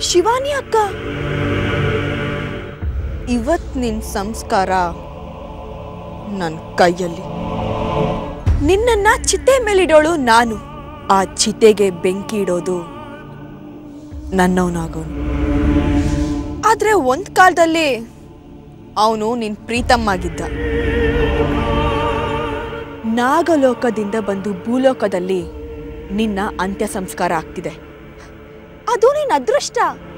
ಶಿವಾನಿ ಅಕ್ಕ ಇವತ್ ನಿನ್ ಸಂಸ್ಕಾರ ನನ್ನ ಕೈಯಲ್ಲಿ ನಿನ್ನನ್ನ ಚಿತೆ ಮೇಲಿಡೋಳು ನಾನು ಆ ಚಿತೆಗೆ ಬೆಂಕಿ ಇಡೋದು ನನ್ನವನಾಗೋನು ಆದ್ರೆ ಒಂದ್ ಕಾಲದಲ್ಲಿ ಅವನು ನಿನ್ ಪ್ರೀತಮ್ಮಾಗಿದ್ದ ನಾಗಲೋಕದಿಂದ ಬಂದು ಭೂಲೋಕದಲ್ಲಿ ನಿನ್ನ ಅಂತ್ಯ ಸಂಸ್ಕಾರ ಆಗ್ತಿದೆ ಅದು ನಿನ್ನ ಅದೃಷ್ಟ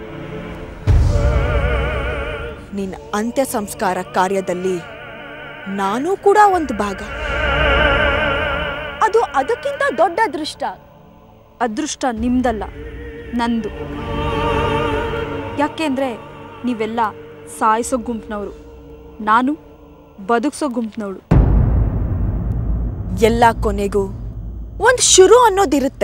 ನಿನ್ನ ಅಂತ್ಯ ಸಂಸ್ಕಾರ ಕಾರ್ಯದಲ್ಲಿ ನಾನು ಕೂಡ ಒಂದು ಭಾಗ ಅದು ಅದಕ್ಕಿಂತ ದೊಡ್ಡ ಅದೃಷ್ಟ ಅದೃಷ್ಟ ನಿಮ್ದಲ್ಲ ನಂದು ಯಾಕೆಂದ್ರೆ ನೀವೆಲ್ಲ ಸಾಯಿಸೋ ಗುಂಪಿನವರು ನಾನು ಬದುಕ್ಸೋ ಗುಂಪಿನವಳು ಎಲ್ಲ ಕೊನೆಗೂ ಒಂದು ಶುರು ಅನ್ನೋದಿರುತ್ತೆ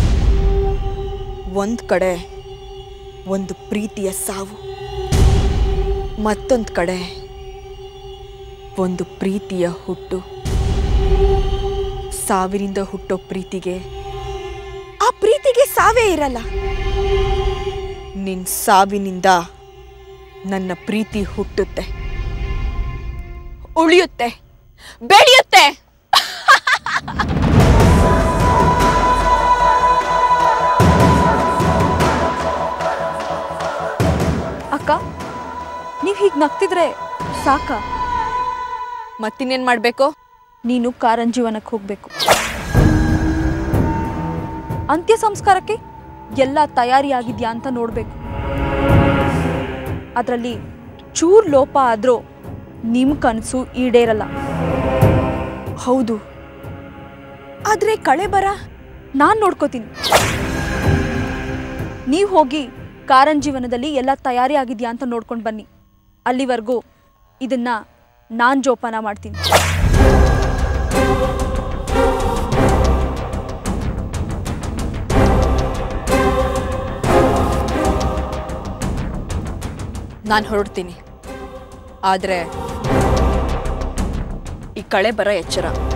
ಒಂದ್ ಕಡೆ ಒಂದು ಪ್ರೀತಿಯ ಸಾವು ಮತ್ತೊಂದು ಕಡೆ ಒಂದು ಪ್ರೀತಿಯ ಹುಟ್ಟು ಸಾವಿನಿಂದ ಹುಟ್ಟೋ ಪ್ರೀತಿಗೆ ಆ ಪ್ರೀತಿಗೆ ಸಾವೇ ಇರಲ್ಲ ನಿನ್ ಸಾವಿನಿಂದ ನನ್ನ ಪ್ರೀತಿ ಹುಟ್ಟುತ್ತೆ ಉಳಿಯುತ್ತೆ ಬೆಳೆಯುತ್ತೆ ಅಕ್ಕ ನೀವು ಹೀಗೆ ನಗ್ತಿದ್ರೆ ಸಾಕ ಮತ್ತಿನ್ನೇನ್ ಮಾಡ್ಬೇಕು ನೀನು ಕಾರಂಜೀವನಕ್ಕೆ ಹೋಗ್ಬೇಕು ಅಂತ್ಯ ಸಂಸ್ಕಾರಕ್ಕೆ ಎಲ್ಲ ತಯಾರಿಯಾಗಿದ್ಯಾ ಅಂತ ನೋಡ್ಬೇಕು ಅದರಲ್ಲಿ ಚೂರ್ ಲೋಪ ಆದ್ರೂ ನಿಮ್ಮ ಕನಸು ಈಡೇರಲ್ಲ ಹೌದು ಆದ್ರೆ ಕಳೆ ಬರ ನಾನು ನೋಡ್ಕೋತೀನಿ ನೀವು ಹೋಗಿ ಕಾರಂಜೀವನದಲ್ಲಿ ಎಲ್ಲ ತಯಾರಿ ಆಗಿದ್ಯಾ ಅಂತ ನೋಡ್ಕೊಂಡು ಬನ್ನಿ ಅಲ್ಲಿವರೆಗೂ ಇದನ್ನ ನಾನು ಜೋಪಾನ ಮಾಡ್ತೀನಿ ನಾನು ಹೊರಡ್ತೀನಿ ಆದ್ರೆ ಈ ಕಳೆ ಬರ ಎಚ್ಚರ